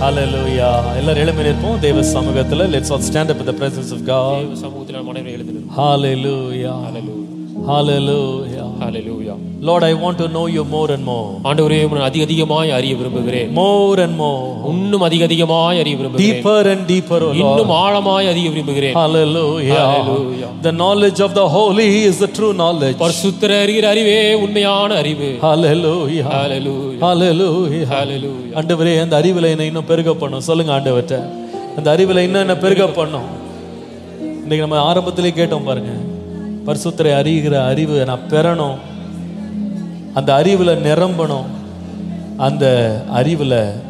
ஹalleluya எல்லாரும் எழும்பி நிற்போம் தேவ சமூகத்துல let's all stand up in the presence of god தேவ சமூகத்தில் நாம் அனைவரும் எழுந்து நிற்போம். hallelujah hallelujah hallelujah lord i want to know you more and more ஆண்டவரே உம்மை அதிக அதிகமாய் அறிய விரும்புகிறேன் more and more இன்னும் அதிக அதிகமாய் அறிய விரும்புகிறேன் deeper and deeper oh lord இன்னும் ஆழமாய் அறிய விரும்புகிறேன் hallelujah Hallelujah. the knowledge of the holy is the true knowledge பரிசுத்தர் அறிகிற அறிவே உண்மையான அறிவு hallelujah ஹalleluya hallelujah ஹalleluya ஆண்டவரே அந்த அறிவில் என்னை இன்னும் பெருக பண்ணும் சொல்லுங்க ஆண்டவர்கிட்ட அந்த அறிவில் இன்னும் என்ன பெருக பண்ணும் இன்னைக்கு நம்ம ஆரம்பத்திலே கேட்டோம் பாருங்க பரிசுத்தரை அறிகிற அறிவு நான் பெறணும் அந்த அறிவில் நிரம்பணும் அந்த அறிவில்